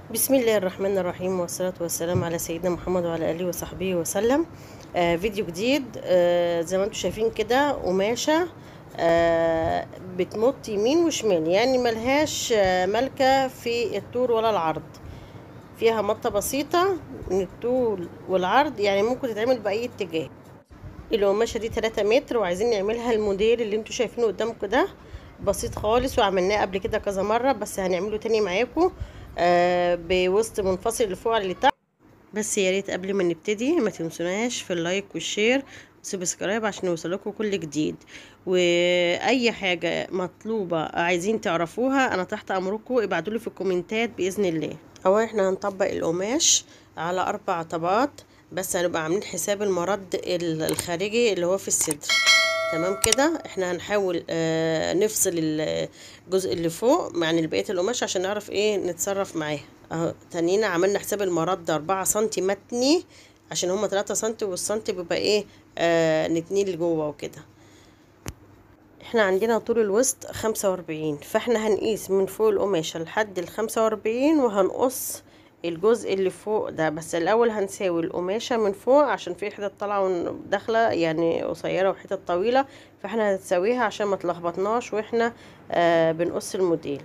بسم الله الرحمن الرحيم والصلاة والسلام على سيدنا محمد وعلى آله وصحبه وسلم آه فيديو جديد آه زي ما انتم شايفين كده قماشة آه بتمط يمين وشمال يعني ملهاش آه ملكة في الطول ولا العرض فيها مطة بسيطة من الطول والعرض يعني ممكن تتعمل بأي اتجاه القماشة دي 3 متر وعايزين نعملها الموديل اللي انتوا شايفينه قدامكم ده بسيط خالص وعملناه قبل كده كذا مرة بس هنعمله تاني معاكم آه بوسط منفصل لفوق على اللي تحت بس يا ريت قبل ما نبتدي ما تنسوناش في اللايك والشير وسبسكرايب عشان يوصلكوا كل جديد واي حاجه مطلوبه عايزين تعرفوها انا تحت امركم ابعتوا لي في الكومنتات باذن الله اولا احنا هنطبق القماش على اربع طبقات بس هنبقى عاملين حساب المرد الخارجي اللي هو في الصدر تمام كده احنا هنحاول اه نفصل الجزء اللي فوق يعني بقيه القماش عشان نعرف ايه نتصرف معاه اهو تانينا عملنا حساب المرد أربعة سنتي متني عشان هما تلاتة سنتي والسنتي بيبقى ايه آه نتنيه لجوه وكده احنا عندنا طول الوسط خمسة واربعين فاحنا هنقيس من فوق القماشة لحد الخمسة واربعين وهنقص الجزء اللي فوق ده بس الاول هنساوي القماشه من فوق عشان في حتت طالعه وداخله يعني قصيره وحتت طويله فاحنا هنساويها عشان ما تلخبطناش واحنا آه بنقص الموديل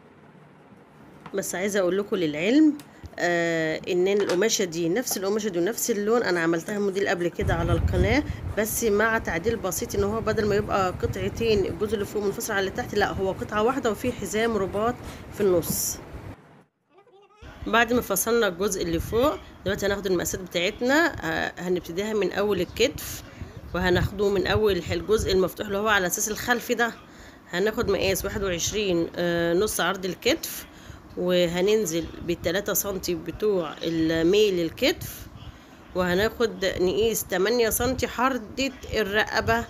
بس عايزه اقول لكم للعلم آه ان القماشه دي نفس القماشه دي ونفس اللون انا عملتها موديل قبل كده على القناه بس مع تعديل بسيط ان هو بدل ما يبقى قطعتين الجزء اللي فوق منفصل على اللي تحت لا هو قطعه واحده وفيه حزام رباط في النص بعد ما فصلنا الجزء اللي فوق دلوقتي هناخد المقاسات بتاعتنا هنبتديها من اول الكتف وهناخده من اول الجزء المفتوح اللي هو على اساس الخلفي ده هناخد مقاس واحد وعشرين نص عرض الكتف وهننزل بالتلاتة سنتي بتوع الميل الكتف وهناخد نقيس تمانية سنتي حردة الرقبة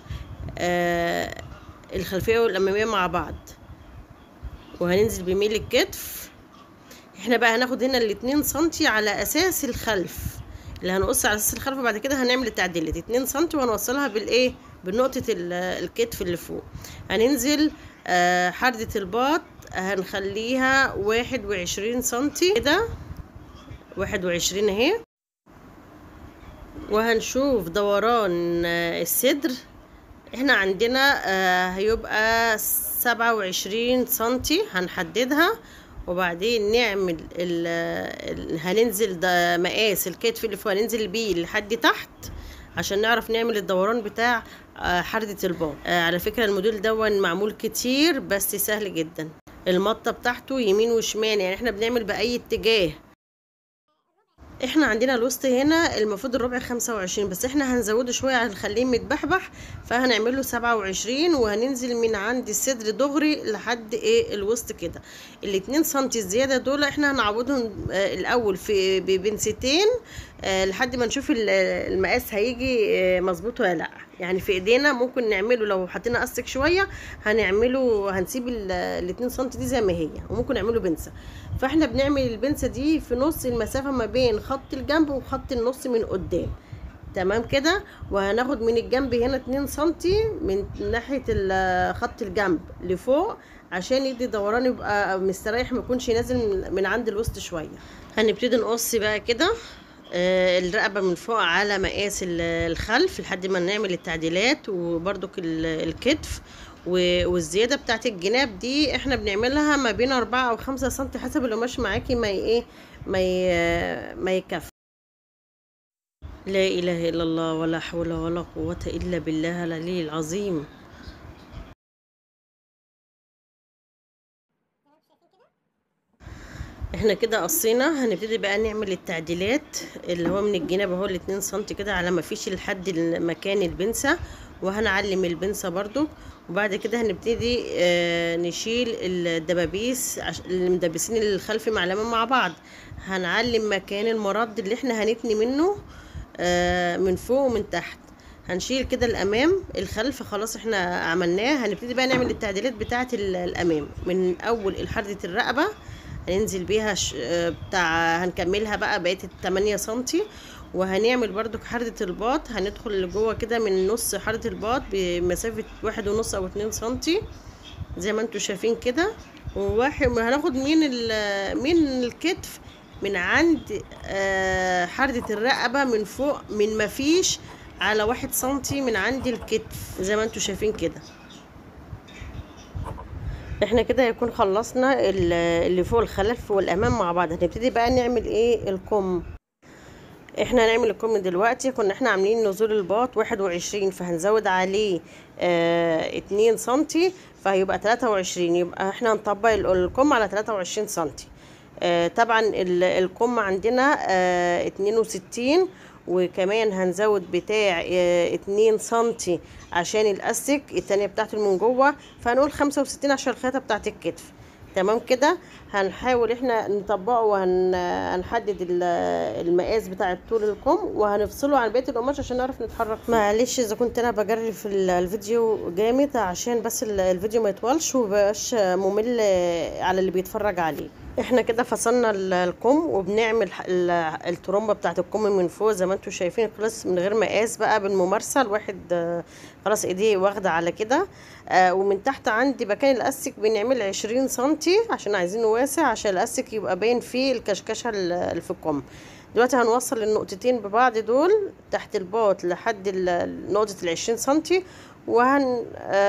الخلفية والأمامية مع بعض وهننزل بميل الكتف احنا بقى هناخد هنا الاتنين سنتي على اساس الخلف اللي هنقص على اساس الخلف وبعد كده هنعمل التعديلات اتنين سنتي وهنوصلها بالايه بنقطة الكتف اللي فوق هننزل آه حردة الباط هنخليها واحد وعشرين سنتي كده واحد وعشرين اهي وهنشوف دوران آه الصدر احنا عندنا آه هيبقى سبعة وعشرين سنتي هنحددها وبعدين نعمل ال ال هننزل ده مقاس الكتف اللي فوق هننزل بيه لحد تحت عشان نعرف نعمل الدوران بتاع حردة الباط على فكرة الموديل دون معمول كتير بس سهل جدا المطة بتاعته يمين وشمال يعني احنا بنعمل بأي اتجاه احنا عندنا الوسط هنا المفروض الربع خمسة وعشرين بس احنا هنزوده شوية هنخليه متبحبح فهنعمله سبعة وعشرين وهننزل من عند الصدر دغري لحد ايه الوسط كده الاتنين سنتي الزيادة دول احنا هنعوضهم اه الاول في ببنستين اه لحد ما نشوف المقاس هيجي اه مظبوط ولا لا يعني في ايدينا ممكن نعمله لو حطينا قصك شويه هنعمله هنسيب الاتنين سنتي دي زي ما هي وممكن نعمله بنسه فاحنا بنعمل البنسه دي في نص المسافه ما بين خط الجنب وخط النص من قدام تمام كده وهناخد من الجنب هنا اتنين سنتي من ناحيه خط الجنب لفوق عشان يدي دوران يبقى مستريح ما يكونش نازل من عند الوسط شويه هنبتدي نقص بقى كده الرقبة من فوق على مقاس الخلف لحد ما نعمل التعديلات وبرضك الكتف والزيادة بتاعت الجناب دي احنا بنعملها ما بين أربعة أو خمسة سنتي حسب القماش معاكي ما ايه ما ما يكفي لا إله إلا الله ولا حول ولا قوة إلا بالله العلي العظيم احنا كده قصينا هنبتدي بقى نعمل التعديلات اللي هو من الجناب اهو الاتنين سنتي كده على ما فيش لحد مكان البنسة وهنعلم البنسة برضو وبعد كده هنبتدي اه نشيل الدبابيس المدبسين الخلفي معلمين مع بعض هنعلم مكان المرد اللي احنا هنتني منه اه من فوق ومن تحت هنشيل كده الامام الخلف خلاص احنا عملناه هنبتدي بقى نعمل التعديلات بتاعه الامام من اول حردة الرقبه هننزل بيها بتاع هنكملها بقى بقيه التمانية سنتي وهنعمل برضو حردة الباط هندخل لجوه كده من نص حردة الباط بمسافة واحد ونص او اتنين سنتي زي ما انتوا شايفين كده وواحد هناخد من ال- من الكتف من عند آه، حردة الرقبة من فوق من مفيش على واحد سنتي من عند الكتف زي ما انتوا شايفين كده احنا كده هيكون خلصنا ال- اللي فوق الخلف والامام مع بعض هنبتدي بقى نعمل ايه الكم احنا هنعمل الكم دلوقتي كنا احنا عاملين نزول الباط واحد وعشرين فهنزود عليه اه اتنين سنتي فهيبقى تلاتة وعشرين يبقى احنا هنطبق ال- الكم على تلاتة وعشرين سنتي اه طبعا ال- الكم عندنا اه اتنين وستين وكمان هنزود بتاع اه اتنين سنتي عشان الاستك التانية بتاعته من جوه فهنقول خمسة وستين عشان الخيطة بتاعت الكتف تمام كده هنحاول احنا نطبقه وهنحدد المقاس بتاع طول الكم وهنفصله عن بقيه القماش عشان نعرف نتحرك فيه. معلش اذا كنت انا بجري في ال- الفيديو جامد عشان بس ال- الفيديو ما يطولش ومبقاش ممل على اللي بيتفرج عليه احنا كده فصلنا ال- الكم وبنعمل ح- ال- الترومبه بتاعت الكم من فوق زي ما انتم شايفين خلاص من غير مقاس بقى بالممارسه الواحد آه، خلاص ايديه واخده على كده آه ومن تحت عندي مكان الاستك بنعمل عشرين سنتي عشان عايزينه واسع عشان الاستك يبقى باين فيه الكشكشه ال- اللي في الكم دلوقتي هنوصل النقطتين ببعض دول تحت الباط لحد ال- نقطة العشرين سنتي وهن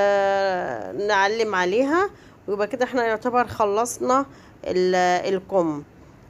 آه نعلم عليها ويبقى كده احنا يعتبر خلصنا ال- الكم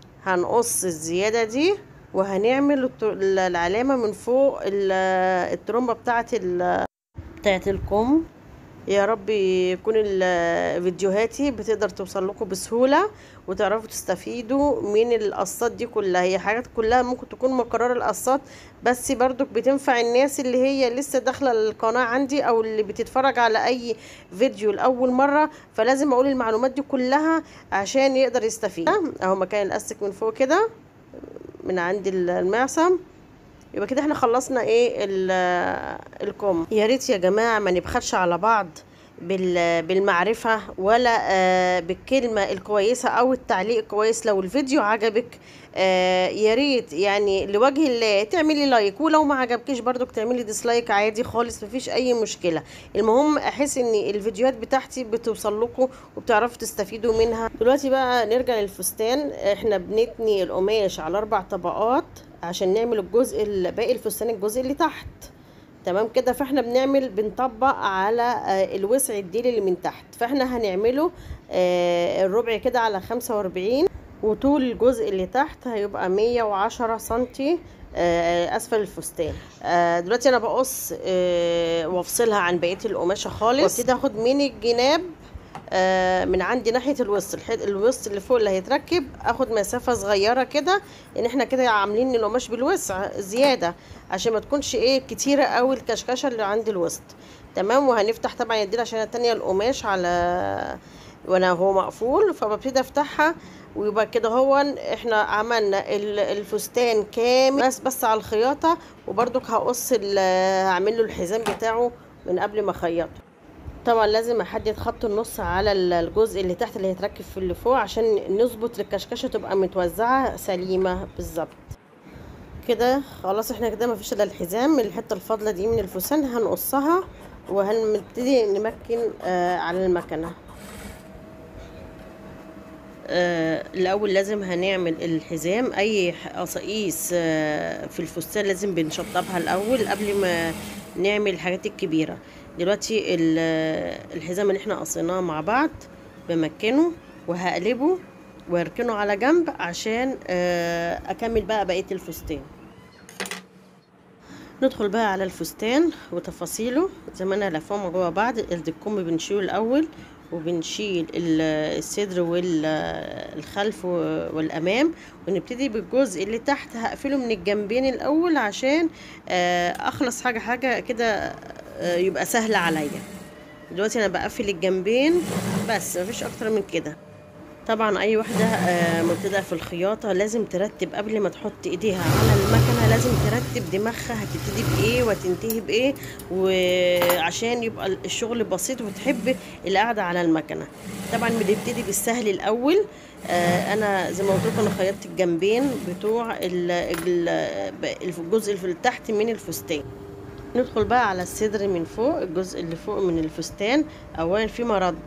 هنقص الزيادة دي وهنعمل الت- العلامة من فوق ال- الترومبة بتاعت ال- بتاعت الكم يا رب يكون ال- فيديوهاتي بتقدر توصل لكم بسهولة وتعرفوا تستفيدوا من القصات دي كلها هي حاجات كلها ممكن تكون مكررة القصات بس برضك بتنفع الناس اللي هي لسه داخلة القناة عندي او اللي بتتفرج على اي فيديو لأول مرة فلازم اقول المعلومات دي كلها عشان يقدر يستفيد اهو مكان الاستك من فوق كده من عند المعصم يبقى كده احنا خلصنا ايه ال- الكم يا ريت يا جماعه ما نبخلش على بعض بال- بالمعرفة ولا آه، بالكلمة الكويسة أو التعليق الكويس لو الفيديو عجبك آه، يا ريت يعني لوجه الله تعملي لايك ولو ما عجبكيش برضك تعملي ديسلايك عادي خالص مفيش أي مشكلة المهم أحس إن الفيديوهات بتاعتي بتوصل لكم وبتعرفوا تستفيدوا منها دلوقتي بقى نرجع للفستان احنا بنتني القماش على أربع طبقات عشان نعمل الجزء ال- باقي الفستان الجزء اللي تحت تمام كده فاحنا بنعمل بنطبق على آه، الوسع الديل اللي من تحت فاحنا هنعمله آه، الربع كده على خمسة واربعين وطول الجزء اللي تحت هيبقى مية وعشرة سنتي آه، اسفل الفستان آه، دلوقتي انا بقص آه، وافصلها عن بقيه القماشه خالص وابتدي اخد من الجناب آه، من عندي ناحيه الوسط الحد- الوسط اللي فوق اللي هيتركب اخد مسافه صغيره كده ان احنا كده عاملين القماش بالوسع زياده عشان ما تكونش ايه كتيره قوي الكشكشه اللي عند الوسط تمام وهنفتح طبعا يدينا عشان التانية القماش على وانا هو مقفول فببتدي افتحها ويبقى كده هو احنا عملنا ال- الفستان كامل بس بس على الخياطه وبرضك هقص ال- هعمل له الحزام بتاعه من قبل ما اخيطه طبعا لازم احدد خط النص على ال- الجزء اللي تحت اللي هيتركب في اللي فوق عشان نظبط الكشكشه تبقى متوزعه سليمه بالظبط كده خلاص احنا كده مفيش الا الحزام الحته الفاضله دي من الفستان هنقصها وهنبتدي نمكن آه على المكنه آه الاول لازم هنعمل الحزام اي ح- قصاقيس آه في الفستان لازم بنشطبها الاول قبل ما نعمل الحاجات الكبيره دلوقتي ال- آه، الحزام اللي احنا قصيناه مع بعض بمكنه وهقلبه واركنه على جنب عشان آه اكمل بقى بقيه الفستان ندخل بقى على الفستان وتفاصيله زي ما انا لفاهم جوا بعض الكم بنشيله الاول وبنشيل ال- الصدر والخلف والامام ونبتدي بالجزء اللي تحت هقفله من الجنبين الاول عشان آه، اخلص حاجه حاجه كده آه، يبقى سهل عليا دلوقتي انا بقفل الجنبين بس مفيش اكتر من كده طبعا اي واحده آه، مبتدئه في الخياطه لازم ترتب قبل ما تحط ايديها على المكنه لازم ترتب دماغها هتبتدي بايه وتنتهي بايه وعشان يبقى الشغل بسيط وتحب القعده على المكنه طبعا بنبتدي بالسهل الاول آه، انا زي ما قلت لكم انا خيطت الجنبين بتوع ال- ال- الجزء اللي تحت من الفستان ندخل بقى على الصدر من فوق الجزء اللي فوق من الفستان اولا في مرض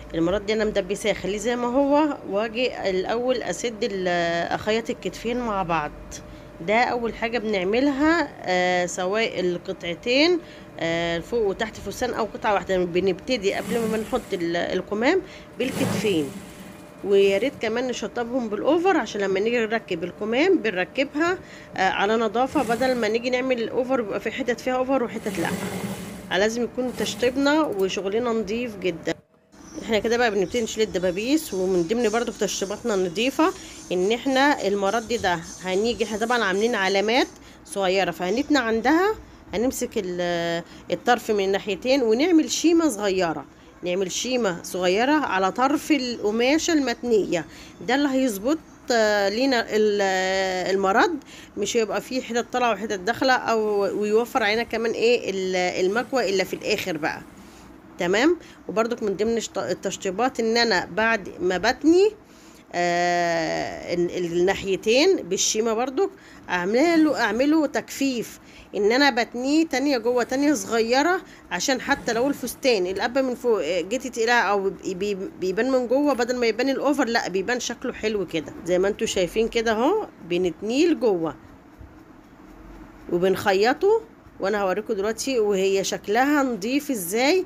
المرات دي انا مدبساه خليه زي ما هو واجي الاول اسد ال- اخيط الكتفين مع بعض ده اول حاجه بنعملها آه سواء القطعتين آه فوق وتحت فستان او قطعه واحده بنبتدي قبل ما بنحط ال- الكمام بالكتفين ويا ريت كمان نشطبهم بالاوفر عشان لما نيجي نركب الكمام بنركبها آه على نظافه بدل ما نيجي نعمل الاوفر بيبقى في حتت فيها اوفر وحتت لا لازم يكون تشطيبنا وشغلنا نظيف جدا احنا كده بقى بنبتدي نشيل الدبابيس ومن ضمن برضو تشطيباتنا النظيفه ان احنا المرد ده هنيجي احنا طبعا عاملين علامات صغيره فهنتنا عندها هنمسك ال- الطرف من الناحيتين ونعمل شيمه صغيره نعمل شيمه صغيره على طرف القماشه المتنيه ده اللي هيظبط آه، لينا ال- آه، المرد مش هيبقى فيه حتت طالعه وحتت داخله او ويوفر علينا كمان ايه ال- المكوى الا في الاخر بقى تمام وبرضك من ضمن الشط- التشطيبات ان انا بعد ما بتني آه ال- ال- الناحيتين بالشيمه برضك اعمله اعمله تجفيف ان انا بتنيه تانية جوه تانية صغيره عشان حتى لو الفستان القبه من فوق آه، جيتي تقلها او بي- بيبان من جوه بدل ما يبان الاوفر لا بيبان شكله حلو كده زي ما انتوا شايفين كده اهو بنتنيه لجوه وبنخيطه وانا هوريكم دلوقتي وهي شكلها نضيف ازاي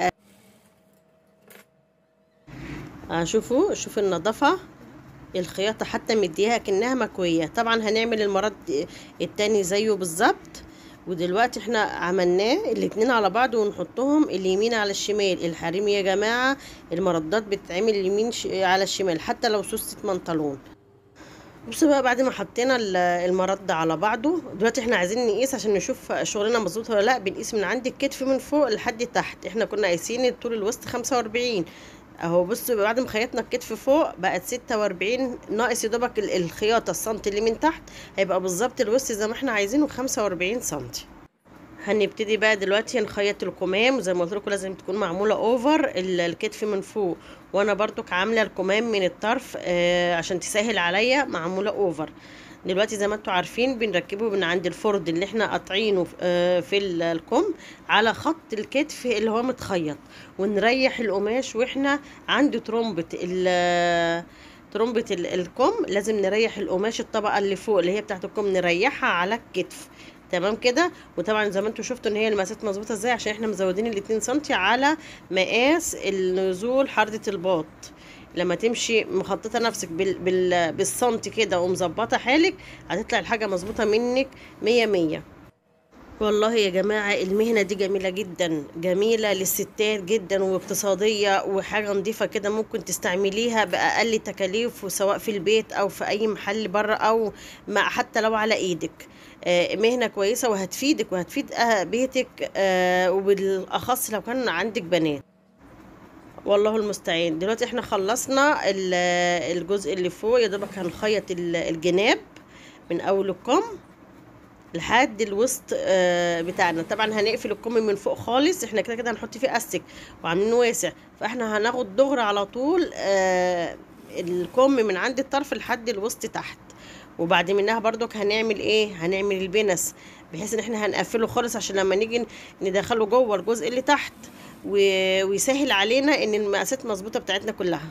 آه، شوفوا شوفوا النظافة الخياطة حتى مديها كأنها مكوية طبعا هنعمل المرد التاني زيه بالظبط ودلوقتي احنا عملناه الاتنين على بعض ونحطهم اليمين على الشمال الحريم يا جماعة المردات بتتعمل اليمين ش- على الشمال حتى لو سوستة منطلون بصوا بقى بعد ما حطينا ال- المرد على بعضه دلوقتي احنا عايزين نقيس عشان نشوف شغلنا مظبوط ولا لا بنقيس من عند الكتف من فوق لحد تحت احنا كنا قايسين طول الوسط 45 اهو بصوا بعد ما خيطنا الكتف فوق بقت 46 ناقص يا دوبك ال- الخياطه السنتي اللي من تحت هيبقى بالظبط الوسط زي ما احنا عايزينه 45 سنتي هنبتدي بقى دلوقتي نخيط الكمام وزي ما قلت لكم لازم تكون معموله اوفر ال- الكتف من فوق وانا برضك عامله الكمام من الطرف آه عشان تسهل عليا معموله اوفر دلوقتي زي ما انتوا عارفين بنركبه من عند الفرد اللي احنا قاطعينه في- آه، في ال- الكم على خط الكتف اللي هو متخيط ونريح القماش واحنا عند ترمبة ال ترمبة ال- الكم لازم نريح القماش الطبقة اللي فوق اللي هي بتاعت الكم نريحها على الكتف تمام كده وطبعا زي ما انتوا شفتوا ان هي المقاسات مظبوطه ازاي عشان احنا مزودين الاتنين سنتي على مقاس النزول حردة الباط لما تمشي مخططه نفسك بال بال بالسنتي كده ومظبطه حالك هتطلع الحاجه مظبوطه منك مية مية والله يا جماعة المهنة دي جميلة جدا جميلة للستات جدا واقتصادية وحاجة نظيفة كده ممكن تستعمليها بأقل تكاليف وسواء في البيت أو في أي محل بره أو مع حتى لو على إيدك آه، مهنة كويسة وهتفيدك وهتفيد آه، بيتك آه، وبالأخص لو كان عندك بنات والله المستعان دلوقتي احنا خلصنا ال- الجزء اللي فوق يا دوبك هنخيط ال- الجناب من أول الكم لحد الوسط آه، بتاعنا طبعا هنقفل الكم من فوق خالص احنا كده كده هنحط فيه استك وعاملينه واسع فاحنا هناخد دغري على طول آه، الكم من عند الطرف لحد الوسط تحت وبعد منها برضك هنعمل ايه هنعمل البنس بحيث ان احنا هنقفله خالص عشان لما نيجي ندخله جوه الجزء اللي تحت و- ويسهل علينا ان المقاسات مظبوطه بتاعتنا كلها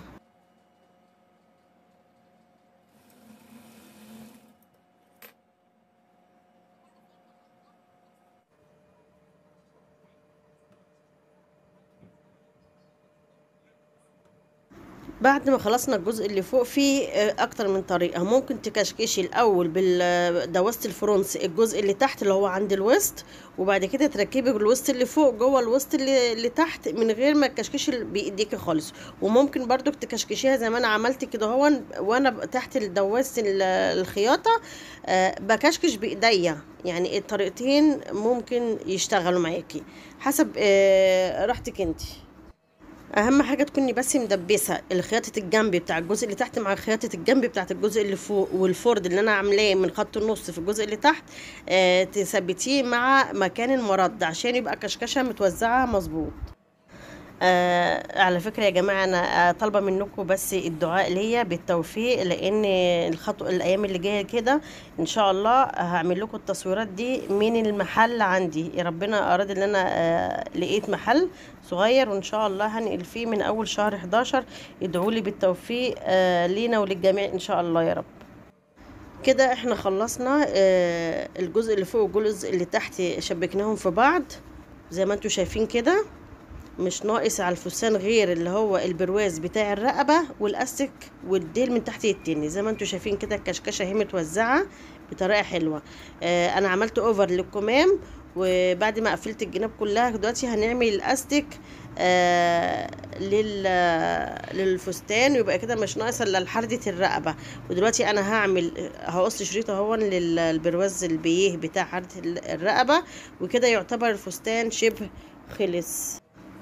بعد ما خلصنا الجزء اللي فوق في آه، اكتر من طريقه ممكن تكشكشي الاول بالدواسه الفرونس الجزء اللي تحت اللي هو عند الوسط وبعد كده تركبي الوسط اللي فوق جوه الوسط اللي, اللي تحت من غير ما تكشكشي بايديكي خالص وممكن برضو تكشكشيها زي ما انا عملت كده هو وانا ب- تحت الدواسه ال- الخياطه آه، بكشكش بايديا يعني الطريقتين ممكن يشتغلوا معاكي حسب آه، راحتك انتي اهم حاجه تكوني بس مدبسه الخياطه الجنب بتاع الجزء اللي تحت مع خياطه الجنب بتاعت الجزء اللي فوق والفرد اللي انا عاملاه من خط النص في الجزء اللي تحت آه تثبتيه مع مكان المرد عشان يبقى كشكشه متوزعه مظبوط آه على فكرة يا جماعة أنا آه، طالبة منكم بس الدعاء ليا بالتوفيق لأن الخطوة الأيام اللي جاية كده إن شاء الله هعمل لكم التصويرات دي من المحل عندي يا ربنا أراد إن أنا آه لقيت محل صغير وإن شاء الله هنقل فيه من أول شهر 11 ادعوا لي بالتوفيق آه لينا وللجميع إن شاء الله يا رب كده احنا خلصنا آه الجزء اللي فوق والجزء اللي تحت شبكناهم في بعض زي ما انتوا شايفين كده مش ناقص على الفستان غير اللي هو البرواز بتاع الرقبة والاستك والديل من تحت التاني زي ما انتوا شايفين كده الكشكشة اهي متوزعة بطريقة حلوة آه انا عملت اوفر للكمام وبعد ما قفلت الجناب كلها دلوقتي هنعمل الاستك آه لل للفستان ويبقى كده مش ناقصه الا لحردة الرقبه ودلوقتي انا هعمل هقص شريط اهو للبرواز البيه بتاع حردة الرقبه وكده يعتبر الفستان شبه خلص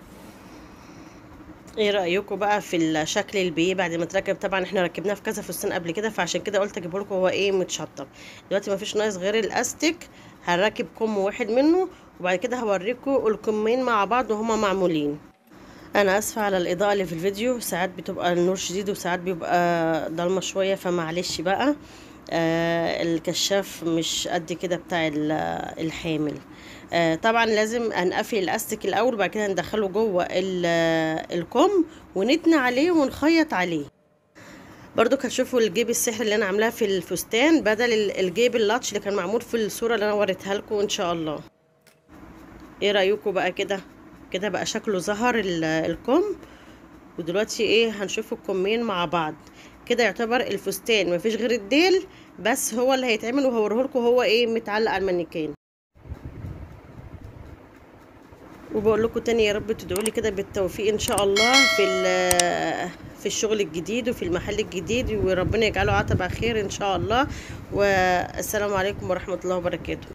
ايه رايكم بقى في الشكل البيه بعد ما اتركب طبعا احنا ركبناه في كذا فستان قبل كده فعشان كده قلت اجيبه لكم هو ايه متشطب دلوقتي مفيش ناقص غير الاستيك هنركب كم واحد منه وبعد كده هوريكم الكمين مع بعض وهما معمولين انا اسفه على الاضاءه اللي في الفيديو ساعات بتبقى النور شديد وساعات بيبقى ضلمه شويه فمعلش بقى آه الكشاف مش قد كده بتاع الحامل آه طبعا لازم هنقفل الاستيك الاول وبعد كده ندخله جوه الكم ونتني عليه ونخيط عليه برضو هتشوفوا الجيب السحر اللي انا عاملاه في الفستان بدل الجيب اللاتش اللي كان معمول في الصوره اللي انا وريتها لكم ان شاء الله ايه رايكم بقى كده كده بقى شكله ظهر الكم ودلوقتي ايه هنشوف الكمين مع بعض كده يعتبر الفستان مفيش غير الديل بس هو اللي هيتعمل وهوريه لكم هو ايه متعلق على المانيكان وبقول لكم تاني يا رب تدعوا لي كده بالتوفيق ان شاء الله في في الشغل الجديد وفي المحل الجديد وربنا يجعله عتبة خير ان شاء الله والسلام عليكم ورحمة الله وبركاته